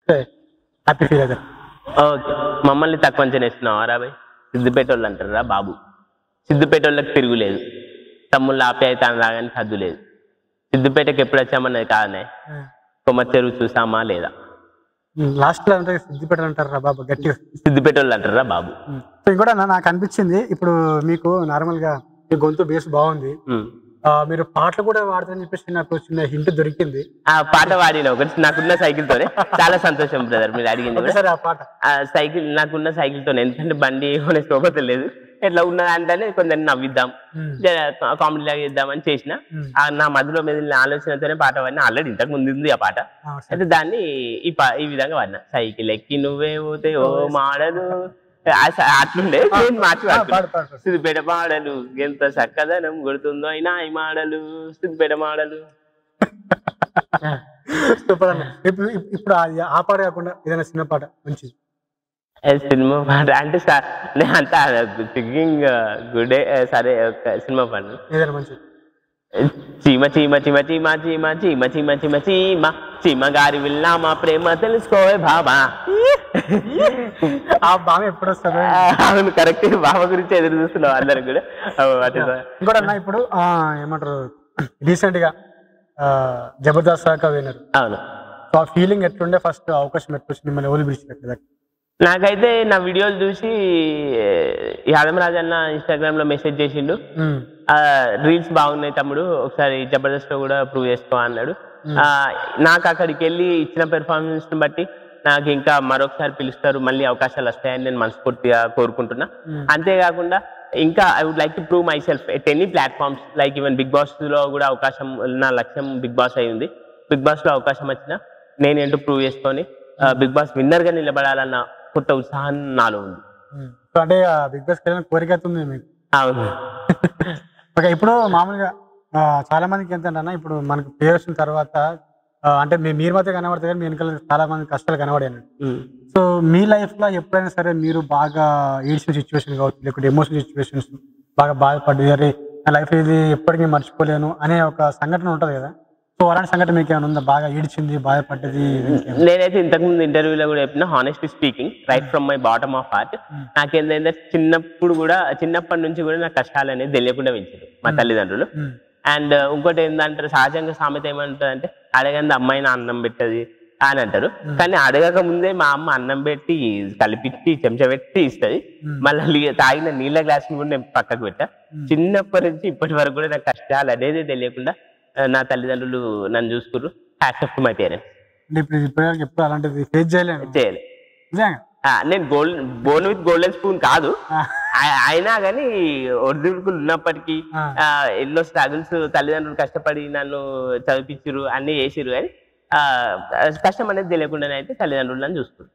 Happy feel అవుతారు okay మమ్మల్ని తక్కువ అంచనా వేస్తున్నావా రాబాయ్ సిద్దిపేట వాళ్ళు అంటారా బాబు సిద్దిపేట వాళ్ళకి తిరుగులేదు తమ్ముళ్ళ ఆప్యాయత రాగానే హద్దు లేదు సిద్దిపేటకి ఎప్పుడు వచ్చామన్నది కాదనే కొమ్మ చెరువు చూసామా లేదా లాస్ట్ లో అంటే సిద్ధిపేట అంటారు రా బాబు గట్టిగా సిద్దిపేట వాళ్ళు అంటారా బాబు సో ఇంకోటి అన్న నాకు అనిపించింది ఇప్పుడు మీకు నార్మల్ గా మీ గొంతు బేస్ బాగుంది ఉమ్. ఆ, మీరు పాటలు కూడా వాడతారని చెప్పేసి నాకు చిన్న హింట్ దొరికింది ఆ పాట పాడిన ఒకటి నాకున్న సైకిల్ తోనే చాలా సంతోషం బ్రదర్ మీరు అడిగింది కూడా. ఒకసారి ఆ పాట ఆ సైకిల్ నాకున్న సైకిల్ తోనే ఎందుకంటే బండి కొనే స్తోమత లేదు ఎట్లా ఉన్న దాంట్లోనే కొందరిని నవ్విద్దాం ఉమ్. కామెడీ లాగా చేద్దామని చేసిన ఉమ్. ఆ నా మధ్యలో మెదిలిన ఆలోచనతోనే పాట పాడిన ఆల్రెడీ ఇంతకు ముందు ఉంది ఆ పాట ఆ, సరే. అయితే దాన్ని ఈ పా ఈ విధంగా వాడిన సైకిల్ ఎక్కి నువ్వే పోతే ఓ మాడలు ఆ స- అట్లుండే నేను మార్చి ఆ, వాడుతున్నా. పాడు పాడు పాడు. సిద్దిపేట మాడలు ఎంత చక్కదనం కొడుతుందో అయినా ఈ మాడలు సిద్దిపేట మాడలు సూపర్ అన్న ఇప్పుడు ఇప్పుడు ఆ- ఆ పాట కాకుండా ఏదైనా చిన్న పాట మంచిది ఏ సినిమా పాట అంటే సా- నేను అంతా సింగింగ్ గుడే సరే ఒక సినిమా పాట ఏదైనా మంచిది చీమ చీమ చీమ చీమ చీమ చీమ చీమ చీమ చీమ చీమ గారి విల్లా మా ప్రేమ తెలుసుకోవే బాబా ఆ బాగా ఎప్పుడు వస్తుంది అవును కరెక్ట్ బాబా గురించి ఎదురు చూస్తున్నాం అందరం కూడా అవు, అటు సా- ఇంకోటి అన్న ఇప్పుడు ఆ, ఏమంటారు రీసెంట్ గా ఆ, జబర్దస్త్ దాకా విన్నారు అవును సో ఆ ఫీలింగ్ ఎట్లుండే ఫస్ట్ అవకాశం ఎట్లా వచ్చింది మిమ్మల్ని ఎవరు పిలిచినట్టు నాకైతే నా వీడియోలు చూసి యాదవ్ రాజ్ అన్న ఇన్స్టాగ్రామ్ లో మెసేజ్ చేసిండు ఆ రీల్స్ బాగున్నాయి తమ్ముడు ఒకసారి జబర్దస్త్ లో కూడా ప్రూవ్ చేసుకో అన్నాడు ఆ, నాకు అక్కడికి వెళ్ళి ఇచ్చిన పెర్ఫార్మెన్స్ ని బట్టి నాకు ఇంకా మరొకసారి పిలుస్తారు మళ్ళీ అవకాశాలు వస్తాయని నేను మనస్ఫూర్తిగా కోరుకుంటున్నా అంతేకాకుండా ఇంకా I would like to prove myself at any platforms like even Bigg Boss లో కూడా అవకాశం నా లక్ష్యం బిగ్ బాస్ అయింది బిగ్ బాస్ లో అవకాశం వచ్చినా నేనేంటో ప్రూవ్ చేసుకొని బిగ్ బాస్ విన్నర్ గా నిలబడాలన్న కొత్త ఉత్సాహం నాలో ఉంది సో అంటే బిగ్ బాస్ వెళ్ళిన కోరిక అయితే ఉంది మీకు అవును ఓకే ఇప్పుడు మామూలుగా ఆ, చాలా మందికి ఏంటంటే ఇప్పుడు మనకు పేరు వచ్చిన తర్వాత ఆ, అంటే మీ మీరు మాత్రం కనబడతాయి కానీ మీ వెనకాల చాలా మంది కష్టాలు కనబడాయి ఉమ్. సో మీ లైఫ్ లో ఎప్పుడైనా సరే మీరు బాగా ఏడ్చిన సిచ్యువేషన్ కావచ్చు లేకుంటే ఎమోషనల్ సిచ్యువేషన్స్ బాగా బాధపడ్డది అరే నా లైఫ్ ఇది ఎప్పటికీ మర్చిపోలేను అనే ఒక సంఘటన ఉంటది కదా సో అలాంటి సంఘటన మీకు ఏమైనా ఉందా బాగా ఏడ్చింది బాధపడ్డది ఇంకేమైనా? నేనైతే ఇంతకుముందు ఇంటర్వ్యూలో కూడా చెప్పిన honestly speaking right from my bottom of heart నాకేంటంటే చిన్నప్పుడు కూడా చిన్నప్పటి నుంచి కూడా నా కష్టాలు అనేది తెలియకుండా పెంచారు మా తల్లిదండ్రులు ఉమ్, అండ్ ఇంకోటి ఏంటంటే సహజంగా సామెత ఏమంటుంది అంటే అడగంది అమ్మాయిని అన్నం పెట్టది అని అంటారు కానీ అడగక ముందే మా అమ్మ అన్నం పెట్టి కలిపిట్టి చెంచా పెట్టి ఇస్తుంది మళ్ళీ తాగిన నీళ్ళ గ్లాస్ కూడా నేను పక్కకు పెట్టా చిన్నప్పటి నుంచి ఇప్పటి వరకు కూడా నా కష్టాలు అనేది తెలియకుండా ఆ, నా తల్లిదండ్రులు నన్ను చూసుకున్నారు హ్యాట్స్ ఆఫ్ మై పేరెంట్స్ అంటే ఇప్పుడు ఇప్పటివరకు ఎప్పుడు అలాంటిది ఫేస్ చేయలేను చేయాలి నిజంగా ఆ, నేను gold born with golden spoon కాదు ఆ, ఆ- అయినా కానీ ఒడిదుడుకులు ఉన్నప్పటికీ ఆ. ఆ, ఎన్నో స్ట్రగుల్స్ తల్లిదండ్రులు కష్టపడి నన్ను చదివించారు అన్ని చేసిరు కానీ ఆ, కష్టం అనేది తెలియకుండానే అయితే తల్లిదండ్రులు నన్ను చూసుకున్నారు